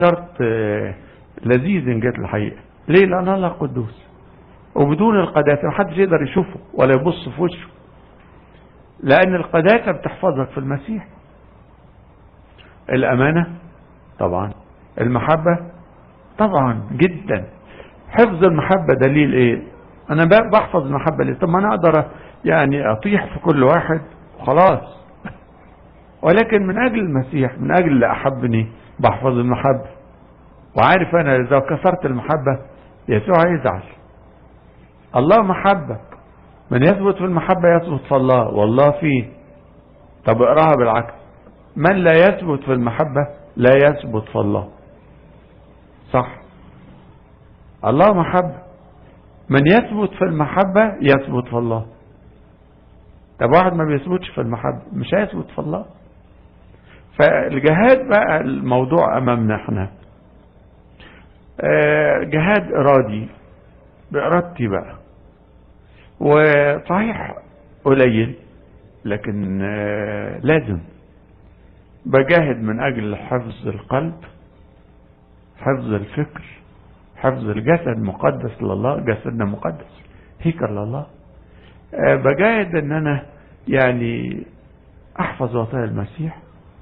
شرط لذيذ ان جت الحقيقة ليه لان الله قدوس وبدون القداسة محدش يقدر يشوفه ولا يبص في وشه لان القداسة بتحفظك في المسيح الامانة طبعا المحبة طبعا جدا حفظ المحبة دليل ايه انا بحفظ المحبة ليه طب ما انا اقدر يعني اطيح في كل واحد وخلاص ولكن من اجل المسيح من اجل اللي احبني بحفظ المحبة وعارف انا اذا كسرت المحبة يسوع يزعل الله محبة من يثبت في المحبة يثبت في الله والله فيه طب اقراها بالعكس من لا يثبت في المحبة لا يثبت في الله صح الله محبة من يثبت في المحبة يثبت في الله طب واحد ما بيثبتش في المحبة مش هيثبت في الله فالجهاد بقى الموضوع امامنا احنا جهاد ارادي بارادتي بقى وصحيح قليل لكن لازم بجاهد من اجل حفظ القلب حفظ الفكر حفظ الجسد مقدس لله جسدنا مقدس هيكل لله بجاهد ان انا يعني احفظ وصايا المسيح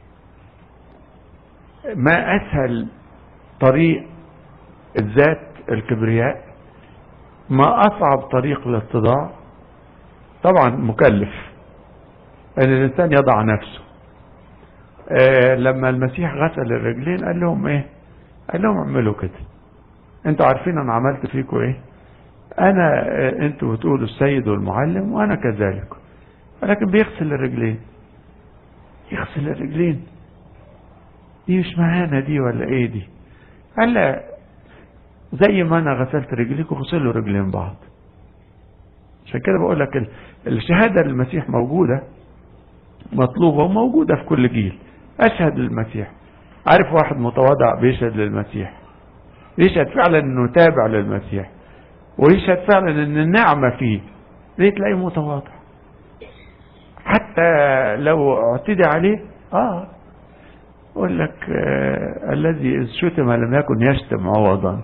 ما اسهل طريق الذات الكبرياء ما اصعب طريق الاتضاع طبعا مكلف ان الانسان يضع نفسه آه لما المسيح غسل الرجلين قال لهم ايه قال لهم اعملوا كده انتوا عارفين انا عملت فيكم ايه انا آه انتوا بتقولوا السيد والمعلم وانا كذلك ولكن بيغسل الرجلين يغسل الرجلين دي مش معانا دي ولا ايه دي قال لا زي ما انا غسلت رجليكم غسلوا رجلين بعض عشان كده بقول لك الشهادة للمسيح موجودة مطلوبة وموجودة في كل جيل اشهد للمسيح عارف واحد متواضع بيشهد للمسيح يشهد فعلا انه تابع للمسيح ويشهد فعلا ان النعمة فيه ليه تلاقيه متواضع حتى لو اعتدي عليه اه يقول لك آه الذي إذ شتم لم يكن يشتم عوضا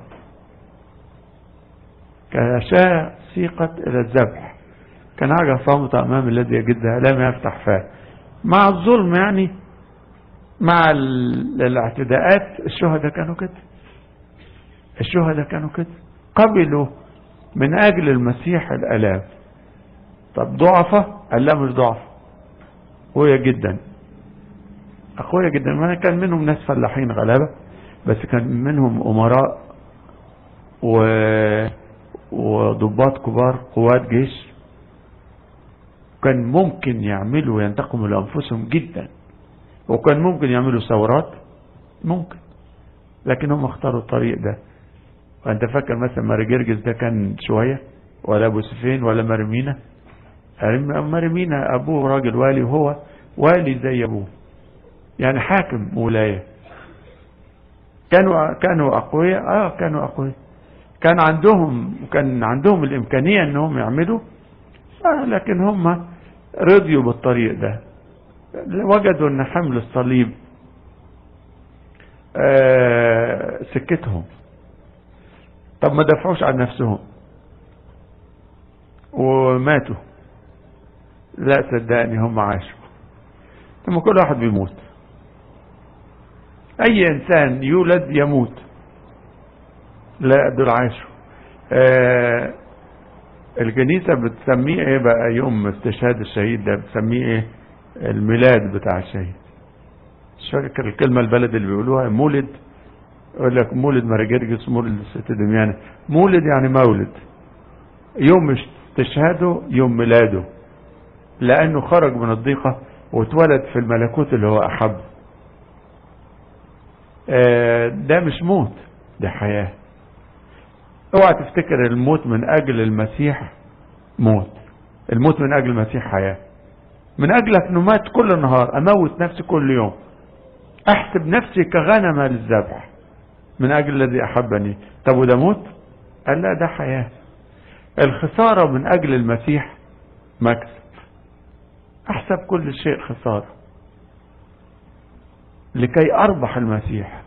كشاة سيقت إلى الذبح كان حاجة صامتة أمام الذي يجدها لم يفتح فاه مع الظلم يعني مع الاعتداءات الشهداء كانوا كده الشهداء كانوا كده قبلوا من أجل المسيح الألام طب ضعفة قال لا مش ضعفة قوية جدا أقوياء جدا ما كان منهم ناس فلاحين غلابة بس كان منهم أمراء و... وضباط كبار قوات جيش كان ممكن يعملوا ينتقموا لأنفسهم جدا وكان ممكن يعملوا ثورات ممكن لكن هم اختاروا الطريق ده وانت فاكر مثلا ماري جرجس ده كان شوية ولا ابو سفين ولا مرمينا مرمينا ابوه راجل والي وهو والي زي ابوه يعني حاكم ولاية كانوا كانوا اقوياء اه كانوا اقوياء كان عندهم كان عندهم الامكانية انهم يعملوا آه لكن هم رضيوا بالطريق ده وجدوا ان حمل الصليب آه سكتهم طب ما دفعوش عن نفسهم وماتوا لا صدقني هم عاشوا ثم كل واحد بيموت اي انسان يولد يموت لا دول عاشوا آه الكنيسة بتسميه ايه بقى يوم استشهاد الشهيد ده بتسميه ايه الميلاد بتاع الشهيد مش فاكر الكلمة البلد اللي بيقولوها مولد يقول لك مولد مارجرجس مولد الست دميانة مولد يعني مولد يوم استشهاده يوم ميلاده لانه خرج من الضيقة واتولد في الملكوت اللي هو احب آه ده مش موت ده حياة اوعى تفتكر الموت من اجل المسيح موت الموت من اجل المسيح حياة من اجلك انه مات كل النهار اموت نفسي كل يوم احسب نفسي كغنمة للذبح من اجل الذي احبني طب وده موت قال لا ده حياة الخسارة من اجل المسيح مكسب احسب كل شيء خسارة لكي اربح المسيح